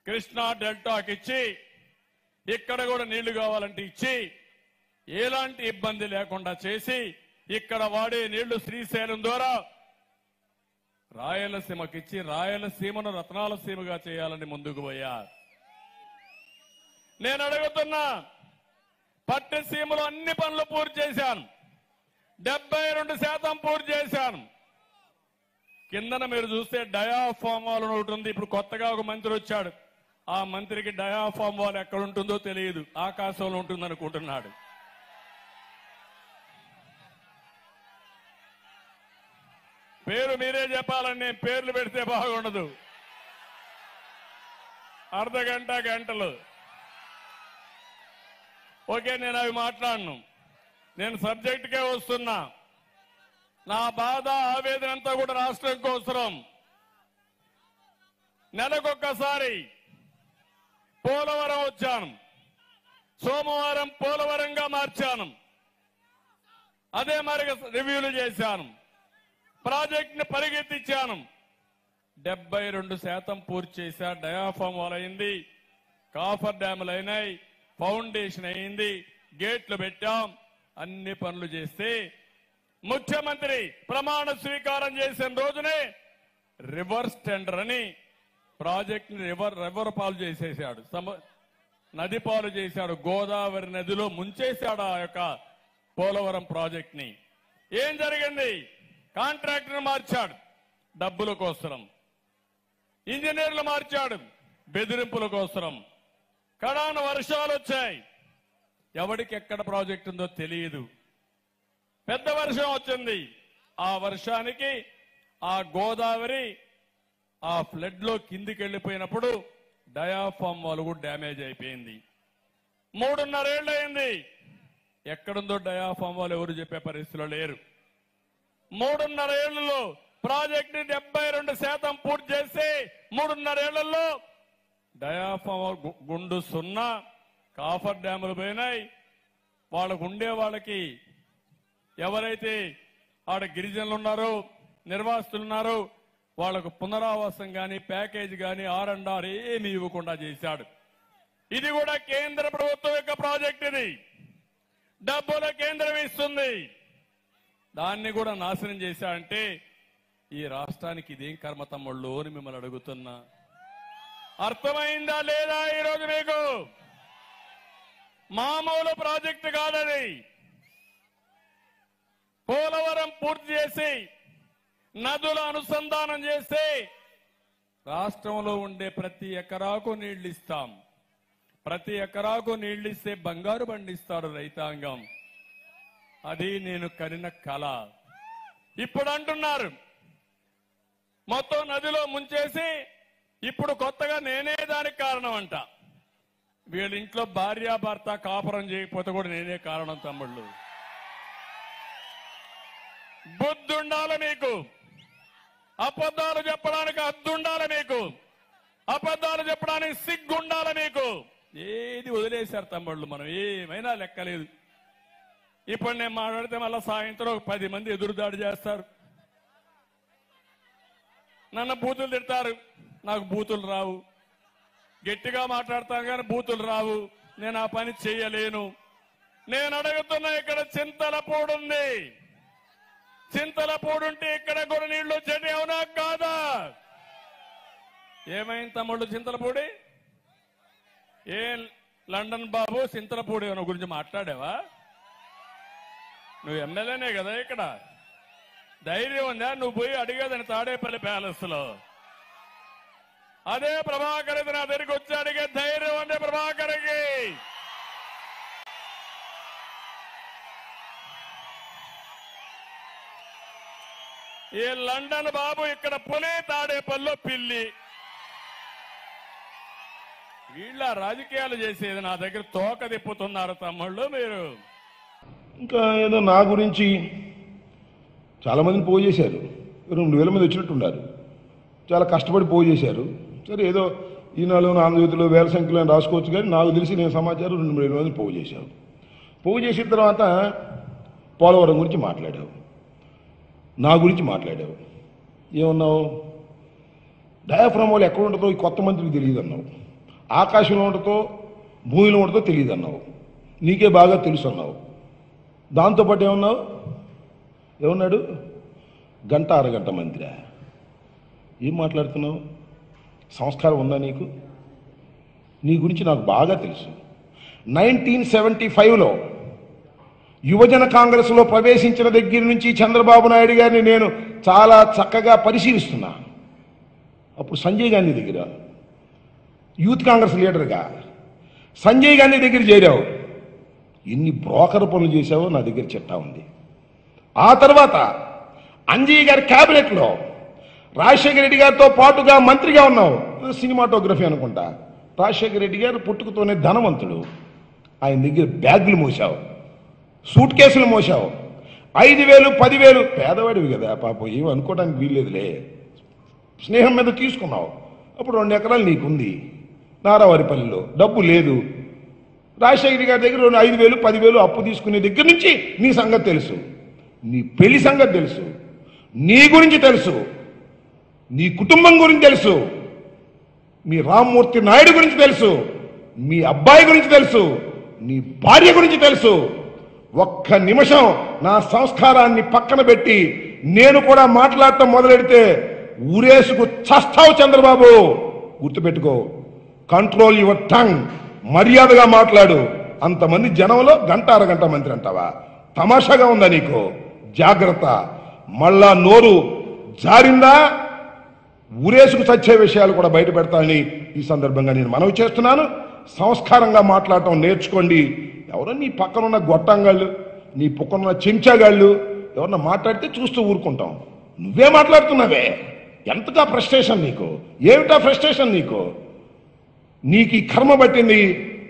కృష్ణా డెల్టాకి ఇచ్చి ఇక్కడ కూడా నీళ్లు కావాలంటే ఇచ్చి ఎలాంటి ఇబ్బంది లేకుండా చేసి ఇక్కడ వాడే నీళ్లు శ్రీశైలం ద్వారా రాయలసీమకిచ్చి రాయలసీమను రత్నాలసీమగా చేయాలని ముందుకు పోయారు నేను అడుగుతున్నా పట్టసీమలో అన్ని పనులు పూర్తి చేశాను డెబ్బై రెండు శాతం పూర్తి చేశాను కిందన మీరు చూస్తే డయాఫామ్ వాల్ అని ఒకటి ఉంది ఇప్పుడు కొత్తగా ఒక మంత్రి వచ్చాడు ఆ మంత్రికి డయాఫామ్ వాల్ ఎక్కడ ఉంటుందో తెలియదు ఆకాశంలో ఉంటుంది అనుకుంటున్నాడు పేరు మీరే చెప్పాలని నేను పేర్లు పెడితే బాగుండదు అర్ధ గంట గంటలు ఓకే నేను అవి మాట్లాడను నేను సబ్జెక్టుకే వస్తున్నా నా బాధ ఆవేదన అంతా కూడా రాష్ట్రం కోసరం నెలకొక్కసారి పోలవరం వచ్చాను సోమవారం పోలవరంగా మార్చాను అదే మరి రివ్యూలు చేశాను ప్రాజెక్ట్ ని పరిగెత్తించాను డెబ్బై రెండు శాతం పూర్తి చేశా డయాఫామ్ వాల్ అయింది కాఫర్ డ్యాములు అయినాయి ఫౌండేషన్ అయింది గేట్లు పెట్టాం అన్ని పనులు చేస్తే ముఖ్యమంత్రి ప్రమాణ స్వీకారం చేసిన రోజునే రివర్స్ టెండర్ అని ప్రాజెక్ట్ ని రివర్ రివర్ పాలు చేసేసాడు సమ- నది పాలు చేశాడు గోదావరి నదిలో ముంచేశాడు ఆ యొక్క పోలవరం ప్రాజెక్ట్ ని ఏం జరిగింది కాంట్రాక్టర్ మార్చాడు డబ్బుల కోసరం ఇంజనీర్లు మార్చాడు బెదిరింపుల కోసరం కడాన వర్షాలు వచ్చాయి ఎవడికి ఎక్కడ ప్రాజెక్ట్ ఉందో తెలియదు పెద్ద వర్షం వచ్చింది ఆ వర్షానికి ఆ గోదావరి ఆ ఫ్లడ్ లో కిందికి వెళ్ళిపోయినప్పుడు డయాఫామ్ వాల్ కూడా డ్యామేజ్ అయిపోయింది మూడున్నరేళ్ళు అయింది ఎక్కడుందో డయాఫామ్ వాల్ ఎవరు చెప్పే పరిస్థితిలో లేరు మూడున్నర ఏళ్లలో ప్రాజెక్ట్ డెబ్బై రెండు శాతం పూర్తి చేసి మూడున్నరేళ్లలో డయాఫామ్ వాల్ గు- గుండు సున్నా కాఫర్ డ్యాములు పోయినాయి వాళ్ళకు ఉండే వాళ్ళకి ఎవరైతే ఆడ గిరిజనులు ఉన్నారో నిర్వాసితులు ఉన్నారో వాళ్లకు పునరావాసం గాని ప్యాకేజ్ గాని ఆర్ అండ్ ఆర్ ఏమి ఇవ్వకుండా చేశాడు ఇది కూడా కేంద్ర ప్రభుత్వం యొక్క ప్రాజెక్ట్ ఇది డబ్బులు కేంద్రం ఇస్తుంది దాన్ని కూడా నాశనం చేశాడంటే ఈ రాష్ట్రానికి ఇదేం కర్మ తమ్ముళ్ళు అని మిమ్మల్ని అడుగుతున్నా అర్థమైందా లేదా ఈరోజు మీకు మామూలు ప్రాజెక్టు కాదది పోలవరం పూర్తి చేసి నదుల అనుసంధానం చేస్తే రాష్ట్రంలో ఉండే ప్రతి ఎకరాకు నీళ్లు ఇస్తాం ప్రతి ఎకరాకు నీళ్లు ఇస్తే బంగారు పండిస్తాడు రైతాంగం అది నేను కనిన కళ ఇప్పుడు అంటున్నారు మొత్తం నదిలో ముంచేసి ఇప్పుడు కొత్తగా నేనే దానికి కారణం అంట వీళ్ళ ఇంట్లో భార్యాభర్త కాపురం చేయకపోతే కూడా నేనే కారణం తమ్ముళ్ళు బుద్ధి ఉండాలి మీకు అబద్ధాలు చెప్పడానికి అద్దుండాలి మీకు అబద్ధాలు చెప్పడానికి సిగ్గుండాలి మీకు ఏది వదిలేశారు తమ్ముళ్ళు మనం ఏమైనా లెక్కలేదు ఇప్పుడు నేను మాట్లాడితే మళ్ళీ సాయంత్రం ఒక పది మంది ఎదురుదాడి చేస్తారు నన్ను బూతులు తిడతారు నాకు బూతులు రావు గట్టిగా మాట్లాడతాను కానీ బూతులు రావు నేను ఆ పని చేయలేను నేను అడుగుతున్నా ఇక్కడ చింతల ఉంది చింతల ఉంటే ఇక్కడ కూడా నీళ్లు వచ్చేటి అవునా కాదా ఏమైంది తమ్ముళ్ళు చింతలపూడి ఏ లండన్ బాబు చింతలపూడి అన్న గురించి మాట్లాడావా నువ్వు ఎమ్మెల్యేనే కదా ఇక్కడ ధైర్యం ఉందా నువ్వు పోయి అడిగేదని తాడేపల్లి ప్యాలెస్ లో అదే ప్రభాకర్ ఇది నా దగ్గరికి వచ్చి అడిగే ధైర్యం ఉందే ప్రభాకర్కి ఈ లండన్ బాబు ఇక్కడ పులి తాడేపల్లిలో పిల్లి వీళ్ళ రాజకీయాలు చేసేది నా దగ్గర తోక తిప్పుతున్నారు తమ్ముళ్ళు మీరు ఇంకా ఏదో నా గురించి చాలామందిని పోగు చేశారు రెండు వేల మంది వచ్చినట్టున్నారు చాలా కష్టపడి పోగు చేశారు సరే ఏదో ఈనాడు ఆంధ్రజ్యోతిలో వేల సంఖ్యలో అని రాసుకోవచ్చు కానీ నాకు తెలిసి నేను సమాచారం రెండు మూడు వేల మంది పోగు చేశాను పోగు చేసిన తర్వాత పోలవరం గురించి మాట్లాడావు నా గురించి మాట్లాడావు ఏమన్నావు డయాఫ్రామ్ వాళ్ళు ఎక్కడ ఉంటుందో ఈ కొత్త మంత్రికి తెలియదు అన్నావు ఆకాశంలో ఉండతో భూమిలో ఉండతో తెలియదు అన్నావు నీకే బాగా తెలుసు అన్నావు దాంతోపాటు ఏమన్నావు ఏమన్నాడు గంట అరగంట మంత్రి ఏం మాట్లాడుతున్నావు సంస్కారం ఉందా నీకు నీ గురించి నాకు బాగా తెలుసు నైన్టీన్ సెవెంటీ ఫైవ్లో యువజన కాంగ్రెస్లో ప్రవేశించిన దగ్గర నుంచి చంద్రబాబు నాయుడు గారిని నేను చాలా చక్కగా పరిశీలిస్తున్నా అప్పుడు సంజయ్ గాంధీ దగ్గర యూత్ కాంగ్రెస్ లీడర్గా సంజయ్ గాంధీ దగ్గర చేరావు ఎన్ని బ్రోకర్ పనులు చేశావో నా దగ్గర చిట్టా ఉంది ఆ తర్వాత అంజయ్య గారి క్యాబినెట్లో రాజశేఖర రెడ్డి గారితో పాటుగా మంత్రిగా ఉన్నావు సినిమాటోగ్రఫీ అనుకుంటా రాజశేఖర రెడ్డి గారు పుట్టుకతోనే ధనవంతుడు ఆయన దగ్గర బ్యాగులు మోసావు సూట్ కేసులు మోసావు ఐదు వేలు పదివేలు పేదవాడివి కదా పాపం ఏమి అనుకోవడానికి వీల్లేదులే స్నేహం మీద తీసుకున్నావు అప్పుడు రెండు ఎకరాలు నీకుంది నారావారిపల్లిలో డబ్బు లేదు రాజశేఖర గారి దగ్గర రెండు ఐదు వేలు పదివేలు అప్పు తీసుకునే దగ్గర నుంచి నీ సంగతి తెలుసు నీ పెళ్లి సంగతి తెలుసు నీ గురించి తెలుసు నీ కుటుంబం గురించి తెలుసు మీ రామ్మూర్తి నాయుడు గురించి తెలుసు మీ అబ్బాయి గురించి తెలుసు నీ భార్య గురించి తెలుసు ఒక్క నిమిషం నా సంస్కారాన్ని పక్కన పెట్టి నేను కూడా మాట్లాడటం మొదలెడితే ఊరేసుకు చస్తావు చంద్రబాబు గుర్తుపెట్టుకో కంట్రోల్ యువర్ టంగ్ మర్యాదగా మాట్లాడు అంతమంది జనంలో గంట అరగంట మంత్రి అంటావా తమాషాగా ఉందా నీకు జాగ్రత్త మళ్ళా నోరు జారిందా ఊరేసుకు చచ్చే విషయాలు కూడా బయట పెడతానని ఈ సందర్భంగా నేను మనవి చేస్తున్నాను సంస్కారంగా మాట్లాడటం నేర్చుకోండి ఎవరో నీ పక్కనున్న గొట్టంగాళ్ళు నీ పక్కనున్న చెంచాగాళ్ళు ఎవరన్నా మాట్లాడితే చూస్తూ ఊరుకుంటాం నువ్వే మాట్లాడుతున్నావే ఎంతగా ఫ్రస్ట్రేషన్ నీకు ఏమిటా ఫ్రస్ట్రేషన్ నీకు నీకు ఈ కర్మ పట్టింది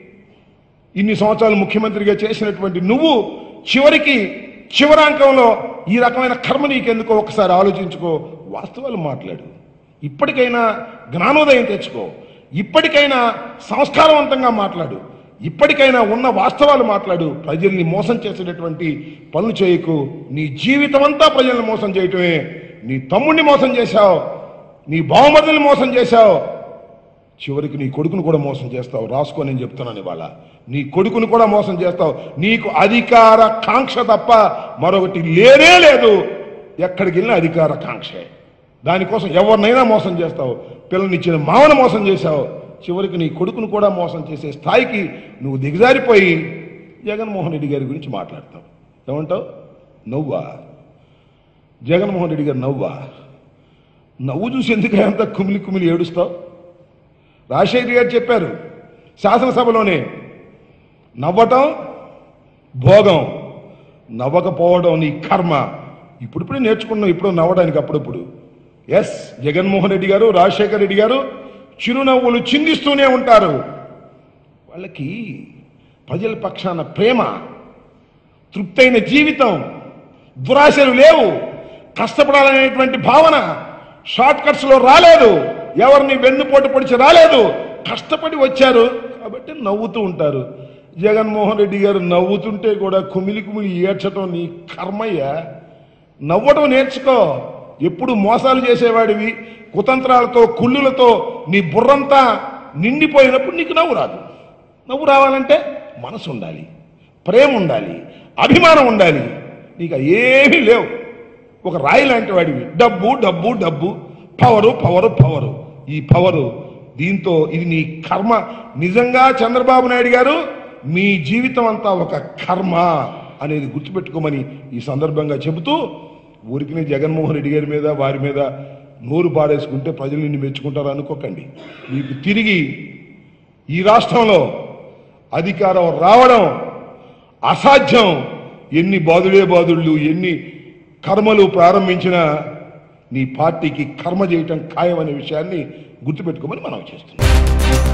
ఇన్ని సంవత్సరాలు ముఖ్యమంత్రిగా చేసినటువంటి నువ్వు చివరికి చివరాంకంలో ఈ రకమైన కర్మ నీకెందుకో ఒకసారి ఆలోచించుకో వాస్తవాలు మాట్లాడు ఇప్పటికైనా జ్ఞానోదయం తెచ్చుకో ఇప్పటికైనా సంస్కారవంతంగా మాట్లాడు ఇప్పటికైనా ఉన్న వాస్తవాలు మాట్లాడు ప్రజల్ని మోసం చేసేటటువంటి పనులు చేయకు నీ జీవితం అంతా ప్రజల్ని మోసం చేయటమే నీ తమ్ముడిని మోసం చేశావు నీ బావమరుదుల్ని మోసం చేశావు చివరికి నీ కొడుకును కూడా మోసం చేస్తావు రాసుకో నేను చెప్తున్నాను ఇవాళ నీ కొడుకును కూడా మోసం చేస్తావు నీకు అధికార కాంక్ష తప్ప మరొకటి లేనే లేదు ఎక్కడికి వెళ్ళినా అధికార కాంక్షే దానికోసం ఎవరినైనా మోసం చేస్తావు పిల్లనిచ్చిన మావన మోసం చేశావు చివరికి నీ కొడుకును కూడా మోసం చేసే స్థాయికి నువ్వు దిగజారిపోయి జగన్మోహన్ రెడ్డి గారి గురించి మాట్లాడతావు ఏమంటావు నవ్వా జగన్మోహన్ రెడ్డి గారు నవ్వా నవ్వు చూసి ఎందుకు అంత కుమిలి కుమిలి ఏడుస్తావు రాజశేఖర్ గారు చెప్పారు శాసనసభలోనే నవ్వటం భోగం నవ్వకపోవడం నీ కర్మ ఇప్పుడిప్పుడే నేర్చుకున్నాం ఇప్పుడు నవ్వడానికి అప్పుడప్పుడు ఎస్ జగన్మోహన్ రెడ్డి గారు రాజశేఖర్ రెడ్డి గారు చిరునవ్వులు చిందిస్తూనే ఉంటారు వాళ్ళకి ప్రజల పక్షాన ప్రేమ తృప్తైన జీవితం దురాశలు లేవు కష్టపడాలనేటువంటి భావన షార్ట్ కట్స్ లో రాలేదు ఎవరిని వెన్నుపోటు పొడిచి రాలేదు కష్టపడి వచ్చారు కాబట్టి నవ్వుతూ ఉంటారు జగన్మోహన్ రెడ్డి గారు నవ్వుతుంటే కూడా కుమిలి కుమిలి ఏడ్చటం నీ కర్మయ్య నవ్వటం నేర్చుకో ఎప్పుడు మోసాలు చేసేవాడివి కుతంత్రాలతో కుళ్ళులతో నీ బుర్రంతా నిండిపోయినప్పుడు నీకు నవ్వు రాదు నవ్వు రావాలంటే మనసు ఉండాలి ప్రేమ ఉండాలి అభిమానం ఉండాలి నీకు అవి ఏమీ లేవు ఒక రాయి లాంటి వాడివి డబ్బు డబ్బు డబ్బు పవరు పవరు పవరు ఈ పవరు దీంతో ఇది నీ కర్మ నిజంగా చంద్రబాబు నాయుడు గారు మీ జీవితం అంతా ఒక కర్మ అనేది గుర్తుపెట్టుకోమని ఈ సందర్భంగా చెబుతూ ఊరికి జగన్మోహన్ రెడ్డి గారి మీద వారి మీద నోరు పారేసుకుంటే ప్రజలు నిన్ను మెచ్చుకుంటారు అనుకోకండి మీకు తిరిగి ఈ రాష్ట్రంలో అధికారం రావడం అసాధ్యం ఎన్ని బాధుడే బాధుళ్ళు ఎన్ని కర్మలు ప్రారంభించినా నీ పార్టీకి కర్మ చేయటం ఖాయం అనే విషయాన్ని గుర్తుపెట్టుకోమని మనం చేస్తున్నాం